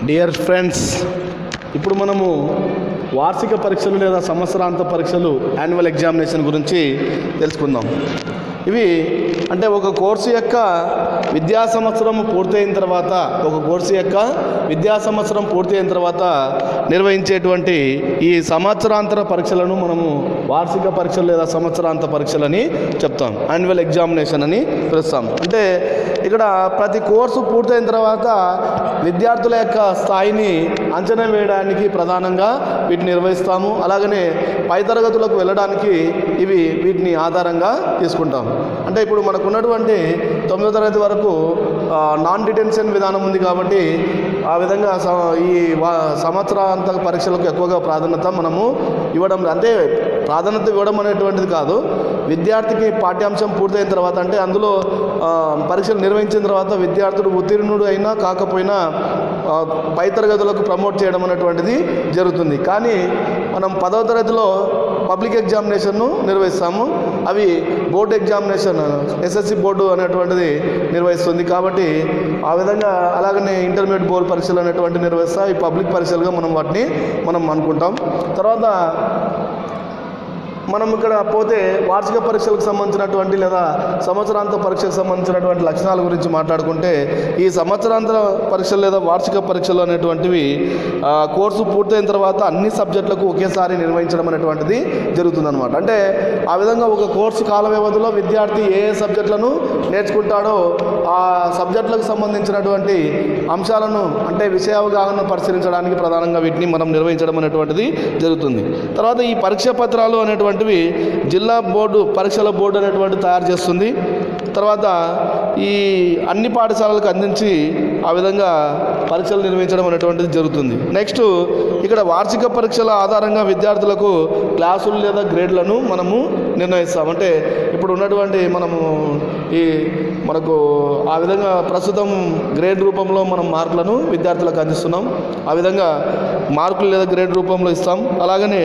dear friends ఇప్పుడు మనము వార్షిక పరీక్షలు లేదా సంవత్సరాంత పరీక్షలు యాన్యువల్ ఎగ్జామినేషన్ గురించి తెలుసుకుందాం ఇవి అంటే ఒక కోర్సు యొక్క విద్యా సంవత్సరం పూర్తయిన తర్వాత ఒక కోర్సు యొక్క విద్యా సంవత్సరం పూర్తయిన తర్వాత నిర్వహించేటువంటి ఈ సంవత్సరాంతర పరీక్షలను మనము వార్షిక పరీక్షలు లేదా సంవత్సరాంత పరీక్షలని చెప్తాం యాన్యువల్ ఎగ్జామినేషన్ అని పిలుస్తాం అంటే ఇక్కడ ప్రతి కోర్సు పూర్తయిన తర్వాత విద్యార్థుల యొక్క స్థాయిని అంచనా వేయడానికి ప్రధానంగా వీటిని నిర్వహిస్తాము అలాగనే పై తరగతులకు వెళ్ళడానికి ఇవి వీటిని ఆధారంగా తీసుకుంటాం అంటే ఇప్పుడు మనకు ఉన్నటువంటి తొమ్మిదో తరగతి వరకు ఆ, నాన్ డిటెన్షన్ విధానం ఉంది కాబట్టి ఆ విధంగా స- ఈ వా సంవత్సరాంత పరీక్షలకు ఎక్కువగా ప్రాధాన్యత మనము ఇవ్వడం అంటే ప్రాధాన్యత ఇవ్వడం అనేటువంటిది కాదు విద్యార్థికి పాఠ్యాంశం పూర్తయిన తర్వాత అంటే అందులో ఆ, పరీక్షలు నిర్వహించిన తర్వాత విద్యార్థుడు ఉత్తీర్ణుడు అయినా కాకపోయినా ఆ, పై తరగతులకు ప్రమోట్ చేయడం అనేటువంటిది జరుగుతుంది కానీ మనం పదవ తరగతిలో పబ్లిక్ ఎగ్జామినేషన్ను నిర్వహిస్తాము అవి బోర్డు ఎగ్జామినేషన్ ఎస్ఎస్సి బోర్డు అనేటువంటిది నిర్వహిస్తుంది కాబట్టి ఆ విధంగా అలాగనే ఇంటర్మీడియట్ బోర్డు పరీక్షలు అనేటువంటి నిర్వహిస్తా ఈ పబ్లిక్ పరీక్షలుగా మనం వాటిని మనం అనుకుంటాం తర్వాత మనం ఇక్కడ పోతే వార్షిక పరీక్షలకు సంబంధించినటువంటి లేదా సంవత్సరాంత పరీక్షకు సంబంధించినటువంటి లక్షణాల గురించి మాట్లాడుకుంటే ఈ సంవత్సరాంతర పరీక్షలు లేదా వార్షిక పరీక్షలు అనేటువంటివి ఆ, కోర్సు పూర్తయిన తర్వాత అన్ని సబ్జెక్టులకు ఒకేసారి నిర్వహించడం అనేటువంటిది జరుగుతుందన్నమాట అంటే ఆ విధంగా ఒక కోర్సు కాల వ్యవధిలో విద్యార్థి ఏ ఏ సబ్జెక్టులను నేర్చుకుంటాడో ఆ సబ్జెక్టులకు సంబంధించినటువంటి అంశాలను అంటే విషయ అవగాహన పరిశీలించడానికి ప్రధానంగా వీటిని మనం నిర్వహించడం అనేటువంటిది జరుగుతుంది తర్వాత ఈ పరీక్ష పత్రాలు అనేటువంటివి జిల్లా బోర్డు పరీక్షల బోర్డు అనేటువంటి తయారు చేస్తుంది తర్వాత ఈ అన్ని పాఠశాలలకు అందించి ఆ విధంగా పరీక్షలు నిర్వహించడం అనేటువంటిది జరుగుతుంది నెక్స్ట్ ఇక్కడ వార్షిక పరీక్షల ఆధారంగా విద్యార్థులకు క్లాసులు లేదా గ్రేడ్లను మనము నిర్ణయిస్తాం అంటే ఇప్పుడు ఉన్నటువంటి మనము ఈ మనకు ఆ విధంగా ప్రస్తుతం గ్రేడ్ రూపంలో మనం మార్కులను విద్యార్థులకు అందిస్తున్నాం ఆ విధంగా మార్కులు లేదా గ్రేడ్ రూపంలో ఇస్తాం అలాగనే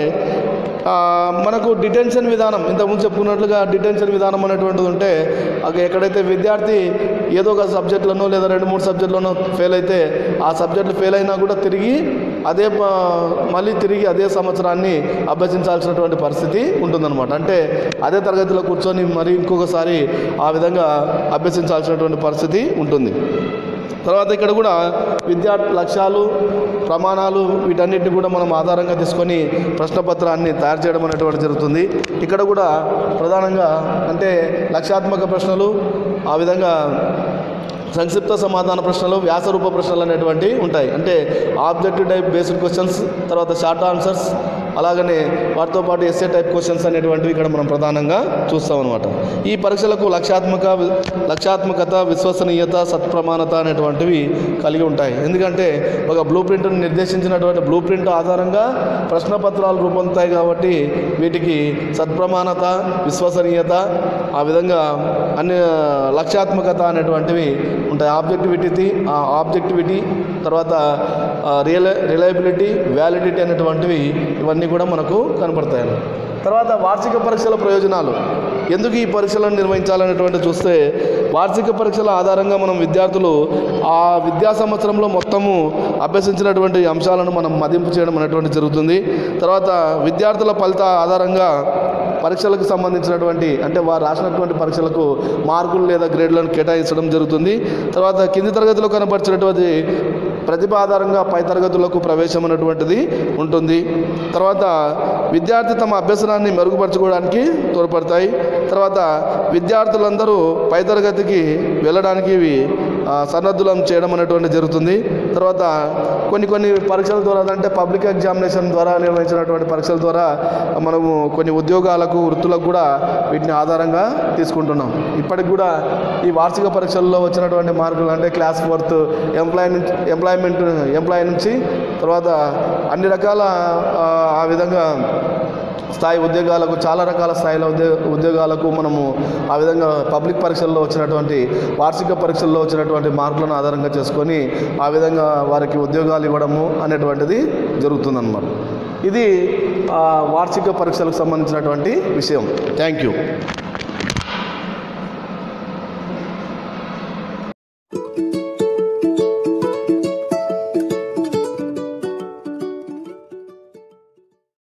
ఆ, మనకు డిటెన్షన్ విధానం ఇంతకుముందు చెప్పుకున్నట్లుగా డిటెన్షన్ విధానం అనేటువంటిది ఉంటే అక్కడ ఎక్కడైతే విద్యార్థి ఏదో ఒక సబ్జెక్టులను లేదా రెండు మూడు సబ్జెక్టులను ఫెయిల్ అయితే ఆ సబ్జెక్టులు ఫెయిల్ అయినా కూడా తిరిగి అదే ప- మళ్ళీ తిరిగి అదే సంవత్సరాన్ని అభ్యసించాల్సినటువంటి పరిస్థితి ఉంటుందన్నమాట అంటే అదే తరగతిలో కూర్చొని మరి ఇంకొకసారి ఆ విధంగా అభ్యసించాల్సినటువంటి పరిస్థితి ఉంటుంది తర్వాత ఇక్కడ కూడా విద్యార్థి లక్ష్యాలు ప్రమాణాలు వీటన్నిటిని కూడా మనం ఆధారంగా తీసుకొని ప్రశ్నపత్రాన్ని తయారు చేయడం అనేటువంటి జరుగుతుంది ఇక్కడ కూడా ప్రధానంగా అంటే లక్ష్యాత్మక ప్రశ్నలు ఆ విధంగా సంక్షిప్త సమాధాన ప్రశ్నలు వ్యాసరూప ప్రశ్నలు అనేటువంటి ఉంటాయి అంటే ఆబ్జెక్టివ్ టైప్ బేస్డ్ క్వశ్చన్స్ తర్వాత షార్ట్ ఆన్సర్స్ అలాగనే వాటితో పాటు ఎస్ఏ టైప్ క్వశ్చన్స్ అనేటువంటివి ఇక్కడ మనం ప్రధానంగా చూస్తాం అనమాట ఈ పరీక్షలకు లక్ష్యాత్మక లక్ష్యాత్మకత విశ్వసనీయత సత్ప్రమాణత అనేటువంటివి కలిగి ఉంటాయి ఎందుకంటే ఒక బ్లూ ప్రింట్ను నిర్దేశించినటువంటి బ్లూ ప్రింట్ ఆధారంగా ప్రశ్నపత్రాలు రూపొందుతాయి కాబట్టి వీటికి సత్ప్రమాణత విశ్వసనీయత ఆ విధంగా అన్ని లక్ష్యాత్మకత అనేటువంటివి ఉంటాయి ఆబ్జెక్టివిటీ ఆబ్జెక్టివిటీ తర్వాత రియల రిలయబిలిటీ వ్యాలిడిటీ అనేటువంటివి ఇవన్నీ కూడా మనకు కనపడతాయి తర్వాత వార్షిక పరీక్షల ప్రయోజనాలు ఎందుకు ఈ పరీక్షలను నిర్వహించాలనేటువంటి చూస్తే వార్షిక పరీక్షల ఆధారంగా మనం విద్యార్థులు ఆ విద్యా సంవత్సరంలో మొత్తము అభ్యసించినటువంటి అంశాలను మనం మదింపు చేయడం అనేటువంటి జరుగుతుంది తర్వాత విద్యార్థుల ఫలిత ఆధారంగా పరీక్షలకు సంబంధించినటువంటి అంటే వారు రాసినటువంటి పరీక్షలకు మార్కులు లేదా గ్రేడ్లను కేటాయించడం జరుగుతుంది తర్వాత కింది తరగతిలో కనపరిచినటువంటి ప్రతిభ ఆధారంగా పై తరగతులకు ప్రవేశం అనేటువంటిది ఉంటుంది తర్వాత విద్యార్థి తమ అభ్యసనాన్ని మెరుగుపరచుకోవడానికి తోడ్పడతాయి తర్వాత విద్యార్థులందరూ పై తరగతికి వెళ్ళడానికి ఇవి ఆ, సన్నద్ధులం చేయడం అనేటువంటి జరుగుతుంది తర్వాత కొన్ని కొన్ని పరీక్షల ద్వారా అంటే పబ్లిక్ ఎగ్జామినేషన్ ద్వారా నిర్వహించినటువంటి పరీక్షల ద్వారా మనము కొన్ని ఉద్యోగాలకు వృత్తులకు కూడా వీటిని ఆధారంగా తీసుకుంటున్నాం ఇప్పటికి కూడా ఈ వార్షిక పరీక్షల్లో వచ్చినటువంటి మార్కులు అంటే క్లాస్ ఫోర్త్ ఎంప్లాయ్ నుంచి ఎంప్లాయ్మెంట్ ఎంప్లాయ్ నుంచి తర్వాత అన్ని రకాల ఆ, ఆ విధంగా స్థాయి ఉద్యోగాలకు చాలా రకాల స్థాయిల ఉద్యోగ ఉద్యోగాలకు మనము ఆ విధంగా పబ్లిక్ పరీక్షల్లో వచ్చినటువంటి వార్షిక పరీక్షల్లో వచ్చినటువంటి మార్కులను ఆధారంగా చేసుకొని ఆ విధంగా వారికి ఉద్యోగాలు ఇవ్వడము అనేటువంటిది జరుగుతుందన్నమాట ఇది ఆ, వార్షిక పరీక్షలకు సంబంధించినటువంటి విషయం థ్యాంక్ యూ